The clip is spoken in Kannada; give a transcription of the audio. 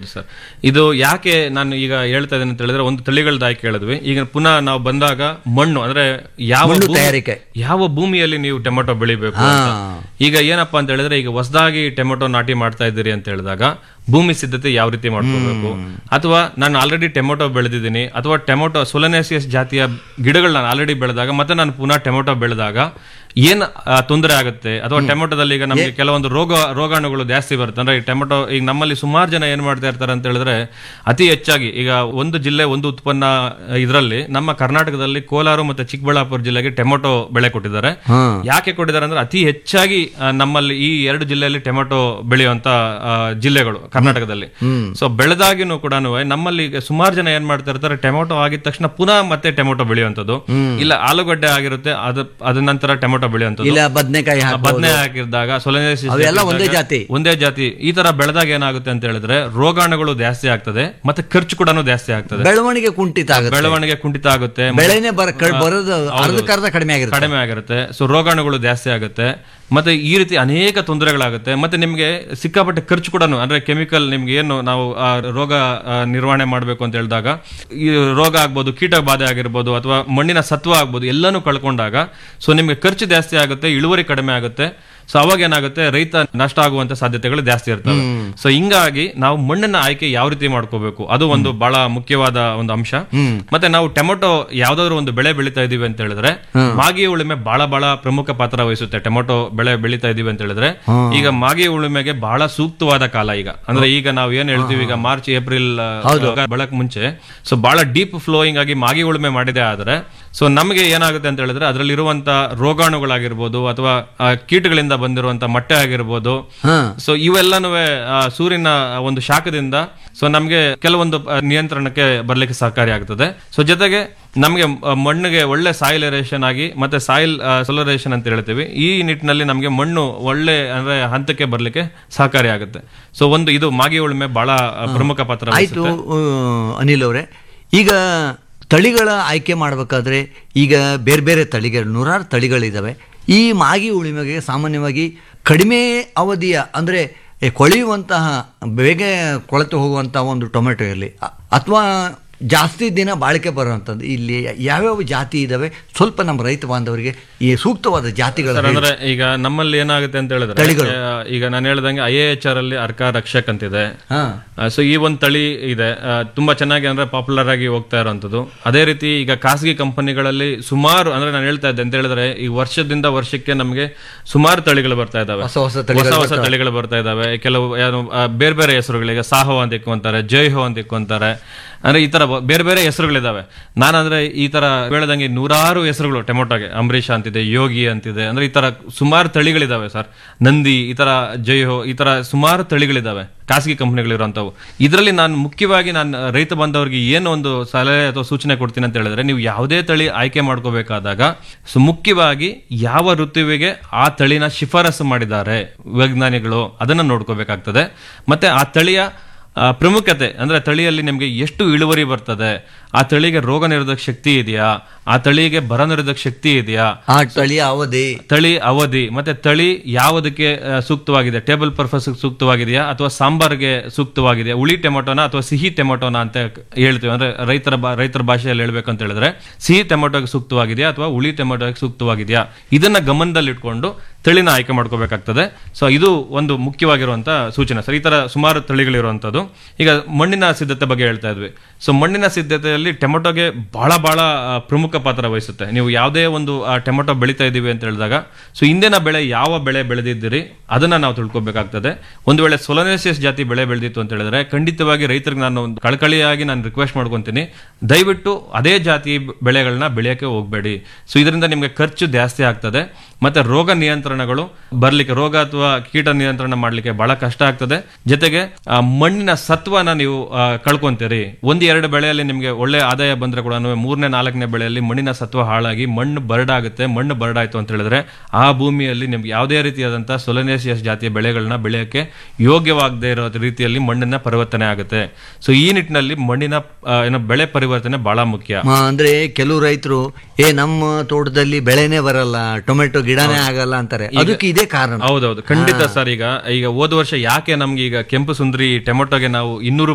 ಹೌದು ಸರ್ ಇದು ಯಾಕೆ ನಾನು ಈಗ ಹೇಳ್ತಾ ಇದ್ದೇನೆ ಅಂತ ಹೇಳಿದ್ರೆ ಒಂದು ತಳಿಗಳದ ಆಯ್ಕೆ ಹೇಳಿದ್ವಿ ಈಗ ಪುನಃ ನಾವು ಬಂದಾಗ ಮಣ್ಣು ಅಂದ್ರೆ ಯಾವ ಮಣ್ಣು ಭೂಮಿ- ತಯಾರಿಕೆ. ಯಾವ ಭೂಮಿಯಲ್ಲಿ ನೀವು ಟೊಮೆಟೊ ಬೆಳಿಬೇಕು ಅಂತ. ಈಗ ಏನಪ್ಪಾ ಅಂತ ಹೇಳಿದ್ರೆ ಈಗ ಹೊಸದಾಗಿ ಟೊಮೆಟೊ ನಾಟಿ ಮಾಡ್ತಾ ಇದ್ದೀರಿ ಅಂತ ಹೇಳಿದಾಗ ಭೂಮಿ ಸಿದ್ಧತೆ ಯಾವ ರೀತಿ ಮಾಡ್ಕೋಬೇಕು ಅಥವಾ ನಾನು ಆಲ್ರೆಡಿ ಟೊಮೆಟೊ ಬೆಳೆದಿದ್ದೀನಿ ಅಥವಾ ಟೊಮೆಟೊ ಸೊಲನೇಸಿಯಸ್ ಜಾತಿಯ ಗಿಡಗಳು ನಾನು ಆಲ್ರೆಡಿ ಬೆಳೆದಾಗ ಮತ್ತೆ ನಾನು ಪುನಃ ಟೊಮೆಟೊ ಬೆಳೆದಾಗ ಏನ್ ಆ, ತೊಂದರೆ ಆಗುತ್ತೆ ಅಥವಾ ಟೊಮೆಟೊದಲ್ಲಿ ಈಗ ನಮಗೆ ಕೆಲವೊಂದು ರೋಗ ರೋಗಾಣುಗಳು ಜಾಸ್ತಿ ಬರುತ್ತೆ ಅಂದ್ರೆ ಈ ಟೊಮೆಟೊ ಈಗ ನಮ್ಮಲ್ಲಿ ಸುಮಾರು ಜನ ಏನ್ ಮಾಡ್ತಾ ಇರ್ತಾರೆ ಅಂತ ಹೇಳಿದ್ರೆ ಅತಿ ಹೆಚ್ಚಾಗಿ ಈಗ ಒಂದು ಜಿಲ್ಲೆ ಒಂದು ಉತ್ಪನ್ನ ಇದರಲ್ಲಿ ನಮ್ಮ ಕರ್ನಾಟಕದಲ್ಲಿ ಕೋಲಾರ ಮತ್ತೆ ಚಿಕ್ಕಬಳ್ಳಾಪುರ ಜಿಲ್ಲೆಗೆ ಟೊಮೆಟೊ ಬೆಳೆ ಕೊಟ್ಟಿದ್ದಾರೆ ಯಾಕೆ ಕೊಟ್ಟಿದ್ದಾರೆ ಅಂದ್ರೆ ಅತಿ ಹೆಚ್ಚಾಗಿ ಆ, ನಮ್ಮಲ್ಲಿ ಈ ಎರಡು ಜಿಲ್ಲೆಯಲ್ಲಿ ಟೊಮೆಟೊ ಬೆಳೆಯುವಂತ ಆ, ಜಿಲ್ಲೆಗಳು ಕರ್ನಾಟಕದಲ್ಲಿ ಸೊ ಬೆಳೆದಾಗಿನೂ ಕೂಡ ನಮ್ಮಲ್ಲಿ ಈಗ ಸುಮಾರು ಜನ ಏನ್ ಮಾಡ್ತಾ ಇರ್ತಾರೆ ಟೊಮೆಟೊ ಆಗಿದ ತಕ್ಷಣ ಪುನಃ ಮತ್ತೆ ಟೊಮೆಟೊ ಬೆಳೆಯುವಂಥದ್ದು ಇಲ್ಲ ಆಲೂಗಡ್ಡೆ ಆಗಿರುತ್ತೆ ಅದ ಅದ ನಂತರ ಟೊಮೆಟೊ ಬೆಳೆಯುವಂಥದ್ದು ಇಲ್ಲ ಬದನೆಕಾಯಿ ಹಾಕಿ ಬದನೆ ಹಾಕಿದಾಗ ಸೊಲನೇಸಿಸ್ ಅವೆಲ್ಲ ಒಂದೇ ಜಾತಿ. ಒಂದೇ ಜಾತಿ ಈ ತರ ಬೆಳೆದಾಗ ಏನಾಗುತ್ತೆ ಅಂತ ಹೇಳಿದ್ರೆ ರೋಗಾಣುಗಳು ಜಾಸ್ತಿ ಆಗ್ತದೆ ಮತ್ತೆ ಖರ್ಚು ಕೂಡ ಜಾಸ್ತಿ ಆಗ್ತದೆ ಬೆಳವಣಿಗೆ ಕುಂಠಿತ ಆಗುತ್ತೆ ಬೆಳವಣಿಗೆ ಕುಂಠಿತ ಆಗುತ್ತೆ ಮತ್ತೆ ಬೆಳೆನೇ ಬರ ಕ- ಬರೋದು ಅರ್ಧಕ್ಕರ್ಧ ಕಡಿಮೆ ಆಗಿರುತ್ತೆ ಕಡಿಮೆ ಆಗಿರುತ್ತೆ ಸೊ ರೋಗಾಣುಗಳು ಜಾಸ್ತಿ ಆಗುತ್ತೆ ಮತ್ತೆ ಈ ರೀತಿ ಅನೇಕ ತೊಂದರೆಗಳಾಗುತ್ತೆ ಮತ್ತೆ ನಿಮ್ಗೆ ಸಿಕ್ಕಾಪಟ್ಟೆ ಖರ್ಚು ಕೂಡ ಅಂದ್ರೆ ಕೆಮಿಕಲ್ ನಿಮ್ಗೆ ಏನು ನಾವು ಆ ರೋಗ ಆ, ನಿರ್ವಹಣೆ ಮಾಡಬೇಕು ಅಂತ ಹೇಳಿದಾಗ ಈ ರೋಗ ಆಗ್ಬೋದು ಕೀಟ ಬಾಧೆ ಆಗಿರ್ಬೋದು ಅಥವಾ ಮಣ್ಣಿನ ಸತ್ವ ಆಗ್ಬೋದು ಎಲ್ಲಾನು ಕಳ್ಕೊಂಡಾಗ ಸೊ ನಿಮ್ಗೆ ಖರ್ಚು ಜಾಸ್ತಿ ಆಗುತ್ತೆ ಇಳುವರಿ ಕಡಿಮೆ ಆಗುತ್ತೆ ಸೊ ಅವಾಗ ಏನಾಗುತ್ತೆ ರೈತ ನಷ್ಟ ಆಗುವಂತ ಸಾಧ್ಯತೆಗಳು ಜಾಸ್ತಿ ಇರ್ತವೆ ಸೊ ಹಿಂಗಾಗಿ ನಾವು ಮಣ್ಣನ್ನ ಆಯ್ಕೆ ಯಾವ ರೀತಿ ಮಾಡ್ಕೋಬೇಕು ಅದು ಒಂದು ಬಹಳ ಮುಖ್ಯವಾದ ಒಂದು ಅಂಶ ಮತ್ತೆ ನಾವು ಟೊಮೆಟೊ ಯಾವ್ದಾದ್ರು ಒಂದು ಬೆಳೆ ಬೆಳೀತಾ ಇದೀವಿ ಅಂತ ಹೇಳಿದ್ರೆ ಮಾಗಿ ಉಳುಮೆ ಬಹಳ ಬಹಳ ಪ್ರಮುಖ ಪಾತ್ರ ವಹಿಸುತ್ತೆ ಟೊಮೆಟೊ ಬೆಳೆ ಬೆಳೀತಾ ಇದೀವಿ ಅಂತ ಹೇಳಿದ್ರೆ ಈಗ ಮಾಗಿ ಉಳುಮೆಗೆ ಬಹಳ ಸೂಕ್ತವಾದ ಕಾಲ ಈಗ ಅಂದ್ರೆ ಈಗ ನಾವು ಏನ್ ಹೇಳ್ತೀವಿ ಈಗ ಮಾರ್ಚ್ ಏಪ್ರಿಲ್ ಬೆಳಕ್ ಮುಂಚೆ ಸೊ ಬಹಳ ಡೀಪ್ ಫ್ಲೋಯಿಂಗ್ ಆಗಿ ಮಾಗಿ ಉಳುಮೆ ಮಾಡಿದೆ ಆದ್ರೆ ಸೊ ನಮಗೆ ಏನಾಗುತ್ತೆ ಅಂತ ಹೇಳಿದ್ರೆ ಅದರಲ್ಲಿರುವಂತ ರೋಗಾಣುಗಳಾಗಿರ್ಬೋದು ಅಥವಾ ಆ, ಕೀಟಗಳಿಂದ ಬಂದಿರುವಂತ ಮೊಟ್ಟೆ ಆಗಿರ್ಬೋದು ಹಾ ಸೊ ಇವೆಲ್ಲನೂ ಸೂರ್ಯನ ಒಂದು ಶಾಖದಿಂದ ಸೊ ನಮಗೆ ಕೆಲವೊಂದು ಆ, ನಿಯಂತ್ರಣಕ್ಕೆ ಬರ್ಲಿಕ್ಕೆ ಸಹಕಾರಿಯಾಗ್ತದೆ ಸೊ ಜೊತೆಗೆ ನಮಗೆ ಆ, ಮಣ್ಣಿಗೆ ಒಳ್ಳೆ ಸಾಯಿಲ್ ಏರೇಷನ್ ಆಗಿ ಮತ್ತೆ ಸಾಯಿಲ್ ಸೊಲರೇಷನ್ ಅಂತ ಹೇಳ್ತೀವಿ ಈ ನಿಟ್ಟಿನಲ್ಲಿ ನಮಗೆ ಮಣ್ಣು ಒಳ್ಳೆ ಅಂದ್ರೆ ಹಂತಕ್ಕೆ ಬರ್ಲಿಕ್ಕೆ ಸಹಕಾರಿಯಾಗುತ್ತೆ ಸೊ ಒಂದು ಇದು ಮಾಗಿ ಉಳುಮೆ ಬಹಳ ಆ, ಪ್ರಮುಖ ಪಾತ್ರ ಆಯ್ತು ವಹಿಸುತ್ತೆ. ಆ, ಅನಿಲ್ ಅವರೇ ಈಗ ತಳಿಗಳ ಆಯ್ಕೆ ಮಾಡಬೇಕಾದ್ರೆ ಈಗ ಬೇರೆ ಬೇರೆ ತಳಿಗಳು ನೂರಾರು ತಳಿಗಳಿದ್ದಾವೆ ಈ ಮಾಗಿ ಉಳಿಮೆಗೆ ಸಾಮಾನ್ಯವಾಗಿ ಕಡಿಮೆ ಅವಧಿಯ ಅಂದರೆ ಕೊಳೆಯುವಂತಹ ಬೇಗ ಕೊಳೆತು ಹೋಗುವಂತಹ ಒಂದು ಟೊಮೆಟೊ ಇರಲಿ ಅಥವಾ ಜಾಸ್ತಿ ದಿನ ಬಾಳಿಕೆ ಬರುವಂಥದ್ದು ಇಲ್ಲಿ ಯಾವ್ಯಾವ ಜಾತಿ ಇದ್ದಾವೆ ಸ್ವಲ್ಪ ನಮ್ಮ ರೈತ ಬಾಂಧವರಿಗೆ ಈ ಸೂಕ್ತವಾದ ಜಾತಿಗಳ ಸರ್, ಅಂದ್ರೆ ಈಗ ನಮ್ಮಲ್ಲಿ ಏನಾಗುತ್ತೆ ಅಂತ ಹೇಳಿದ್ರೆ ತಳಿಗಳು. ಆ, ಈಗ ನಾನು ಹೇಳ್ದಂಗೆ ಐ ಎಚ್ ಆರ್ ಅಲ್ಲಿ ಅರ್ಕ ರಕ್ಷಕ್ ಅಂತಿದೆ ಹಾ ಸೊ ಈ ಒಂದು ತಳಿ ಇದೆ ಆ, ತುಂಬಾ ಚೆನ್ನಾಗಿ ಅಂದ್ರೆ ಪಾಪ್ಯುಲರ್ ಆಗಿ ಹೋಗ್ತಾ ಇರುವಂತದ್ದು ಅದೇ ರೀತಿ ಈಗ ಖಾಸಗಿ ಕಂಪನಿಗಳಲ್ಲಿ ಸುಮಾರು ಅಂದ್ರೆ ನಾನು ಹೇಳ್ತಾ ಇದ್ದೆ ಅಂತ ಹೇಳಿದ್ರೆ ಈ ವರ್ಷದಿಂದ ವರ್ಷಕ್ಕೆ ನಮಗೆ ಸುಮಾರು ತಳಿಗಳು ಬರ್ತಾ ಇದಾವೆ ಹೊಸ ಹೊಸ ತಳಿಗಳು ಹೊಸ ಹೊಸ ತಳಿಗಳು ಬರ್ತಾ ಇದಾವೆ ಕೆಲವು ಏನು ಆ, ಬೇರೆ ಬೇರೆ ಹೆಸರುಗಳಿಗೆ ಸಾಹೋ ಅಂತ ಇಕ್ಕೊಂತಾರೆ ಜೈಹೋ ಅಂತ ಇಕ್ಕೊಂತಾರೆ ಅಂದ್ರೆ ಈ ತರ ಬ- ಬೇರೆ ಬೇರೆ ಹೆಸರುಗಳಿದಾವೆ ನಾನಂದ್ರೆ ಈ ತರ ಹೇಳ್ದಂಗೆ ನೂರಾರು ಹೆಸರುಗಳು ಟೊಮೊಟೊಗೆ ಅಂಬರೀಷ ಅಂತಿದೆ ಯೋಗಿ ಅಂತಿದೆ ಅಂದ್ರೆ ಈ ತರ ಸುಮಾರು ತಳಿಗಳಿದಾವೆ ಸರ್ ನಂದಿ ಈ ತರ ಜೈಹೋ ಈ ತರ ಸುಮಾರು ತಳಿಗಳಿದಾವೆ ಖಾಸಗಿ ಕಂಪನಿಗಳಿರುವಂತವು ಇದರಲ್ಲಿ ನಾನು ಮುಖ್ಯವಾಗಿ ನಾನು ರೈತ ಬಂದವರಿಗೆ ಏನು ಒಂದು ಸಲಹೆ ಅಥವಾ ಸೂಚನೆ ಕೊಡ್ತೀನಿ ಅಂತ ಹೇಳಿದ್ರೆ ನೀವು ಯಾವುದೇ ತಳಿ ಆಯ್ಕೆ ಮಾಡ್ಕೋಬೇಕಾದಾಗ ಸೊ ಮುಖ್ಯವಾಗಿ ಯಾವ ಋತುವಿಗೆ ಆ ತಳಿನ ಶಿಫಾರಸು ಮಾಡಿದ್ದಾರೆ ವೈಜ್ಞಾನಿಗಳು ಅದನ್ನ ನೋಡ್ಕೋಬೇಕಾಗ್ತದೆ ಮತ್ತೆ ಆ ತಳಿಯ ಆ, ಪ್ರಮುಖತೆ ಅಂದ್ರೆ ತಳಿಯಲ್ಲಿ ನಿಮಗೆ ಎಷ್ಟು ಇಳುವರಿ ಬರ್ತದೆ ಆ ತಳಿಗೆ ರೋಗ ನಿರೋಧಕ ಶಕ್ತಿ ಇದೆಯಾ ಆ ತಳಿಗೆ ಬರ ನಿರೋಧಕ ಶಕ್ತಿ ಇದೆಯಾ ಆ ತಳಿಯ ಅವಧಿ ತಳಿ ಅವಧಿ ಮತ್ತೆ ತಳಿ ಯಾವುದಕ್ಕೆ ಆ, ಸೂಕ್ತವಾಗಿದೆ ಟೇಬಲ್ ಪರ್ಪಸ್ ಸೂಕ್ತವಾಗಿದೆಯಾ ಅಥವಾ ಸಾಂಬಾರ್ಗೆ ಸೂಕ್ತವಾಗಿದೆಯಾ ಹುಳಿ ಟೊಮೆಟೊನ ಅಥವಾ ಸಿಹಿ ಟೊಮೆಟೊನ ಅಂತ ಹೇಳ್ತೀವಿ ಅಂದ್ರೆ ರೈತರ ಬಾ- ರೈತರ ಭಾಷೆಯಲ್ಲಿ ಹೇಳ್ಬೇಕು ಅಂತ ಹೇಳಿದ್ರೆ ಸಿಹಿ ಟೊಮೆಟೊಗೆ ಸೂಕ್ತವಾಗಿದೆಯಾ ಅಥವಾ ಹುಳಿ ಟೊಮೆಟೊಗೆ ಸೂಕ್ತವಾಗಿದೆಯಾ ಇದನ್ನ ಗಮನದಲ್ಲಿಟ್ಕೊಂಡು ತಳಿನ ಆಯ್ಕೆ ಮಾಡ್ಕೋಬೇಕಾಗ್ತದೆ ಸೊ ಇದು ಒಂದು ಮುಖ್ಯವಾಗಿರುವಂತ ಸೂಚನೆ ಸರ್ ಈ ತರ ಸುಮಾರು ತಳಿಗಳಿರುವಂತದ್ದು ಈಗ ಮಣ್ಣಿನ ಸಿದ್ಧತೆ ಬಗ್ಗೆ ಹೇಳ್ತಾ ಇದ್ವಿ ಸೊ ಮಣ್ಣಿನ ಸಿದ್ಧತೆಯಲ್ಲಿ ಟೊಮೆಟೊಗೆ ಬಹಳ ಬಹಳ ಆ, ಪ್ರಮುಖ ಪಾತ್ರ ವಹಿಸುತ್ತೆ ನೀವು ಯಾವುದೇ ಒಂದು ಆ, ಟೊಮೆಟೊ ಬೆಳೀತಾ ಇದ್ದೀವಿ ಅಂತ ಹೇಳಿದಾಗ ಸೊ ಹಿಂದಿನ ಬೆಳೆ ಯಾವ ಬೆಳೆ ಬೆಳೆದಿದ್ದೀರಿ ಅದನ್ನ ನಾವು ತಿಳ್ಕೊಬೇಕಾಗ್ತದೆ ಒಂದು ವೇಳೆ ಸೊಲನೇಸಿಯಸ್ ಜಾತಿ ಬೆಳೆ ಬೆಳೆದಿತ್ತು ಅಂತ ಹೇಳಿದ್ರೆ ಖಂಡಿತವಾಗಿ ರೈತರಿಗೆ ನಾನು ಒಂದು ಕಳಕಳಿಯಾಗಿ ನಾನು ರಿಕ್ವೆಸ್ಟ್ ಮಾಡ್ಕೊಂತೀನಿ ದಯವಿಟ್ಟು ಅದೇ ಜಾತಿ ಬೆಳೆಗಳನ್ನ ಬೆಳೆಯಕ್ಕೆ ಹೋಗಬೇಡಿ ಸೊ ಇದರಿಂದ ನಿಮಗೆ ಖರ್ಚು ಜಾಸ್ತಿ ಆಗ್ತದೆ ಮತ್ತೆ ರೋಗ ನಿಯಂತ್ರಣಗಳು ಬರ್ಲಿಕ್ಕೆ ರೋಗ ಅಥವಾ ಕೀಟ ನಿಯಂತ್ರಣ ಮಾಡ್ಲಿಕ್ಕೆ ಬಹಳ ಕಷ್ಟ ಆಗ್ತದೆ ಜೊತೆಗೆ ಆ, ಮಣ್ಣಿನ ಸತ್ವನ ನೀವು ಆ, ಕಳ್ಕೊಂತೀರಿ ಒಂದ್ ಎರಡು ಬೆಳೆಯಲ್ಲಿ ನಿಮಗೆ ಒಳ್ಳೆ ಆದಾಯ ಬಂದ್ರೆ ಕೂಡ ಮೂರನೇ ನಾಲ್ಕನೇ ಬೆಳೆಯಲ್ಲಿ ಮಣ್ಣಿನ ಸತ್ವ ಹಾಳಾಗಿ ಮಣ್ಣು ಬರಡಾಗುತ್ತೆ ಮಣ್ಣು ಬರಡಾಯ್ತು ಅಂತ ಹೇಳಿದ್ರೆ ಆ ಭೂಮಿಯಲ್ಲಿ ನಿಮ್ಗೆ ಯಾವುದೇ ರೀತಿಯಾದಂತಹ ಸೊಲನೇಸಿಯಸ್ ಜಾತಿಯ ಬೆಳೆಗಳನ್ನ ಬೆಳೆಯಕ್ಕೆ ಯೋಗ್ಯವಾಗದೇ ಇರೋ ರೀತಿಯಲ್ಲಿ ಮಣ್ಣಿನ ಪರಿವರ್ತನೆ ಆಗುತ್ತೆ ಸೊ ಈ ನಿಟ್ಟಿನಲ್ಲಿ ಮಣ್ಣಿನ ಆ, ಏನೋ ಬೆಳೆ ಪರಿವರ್ತನೆ ಬಹಳ ಮುಖ್ಯ ಮ- ಅಂದ್ರೆ ಕೆಲವು ರೈತರು ಏ ನಮ್ಮ ತೋಟದಲ್ಲಿ ಬೆಳೆನೇ ಬರಲ್ಲ ಟೊಮೆಟೊ ಗಿಡನೇ ಆಗಲ್ಲ ಅಂತಾರೆ ಅದಕ್ಕೆ ಇದೇ ಕಾರಣ ಹೌದೌದು ಖಂಡಿತ ಸರ್ ಈಗ ಈಗ ಹೋದ ವರ್ಷ ಯಾಕೆ ನಮ್ಗೆ ಈಗ ಕೆಂಪು ಸುಂದರಿ ಟೊಮೆಟೊಗೆ ನಾವು ಇನ್ನೂರು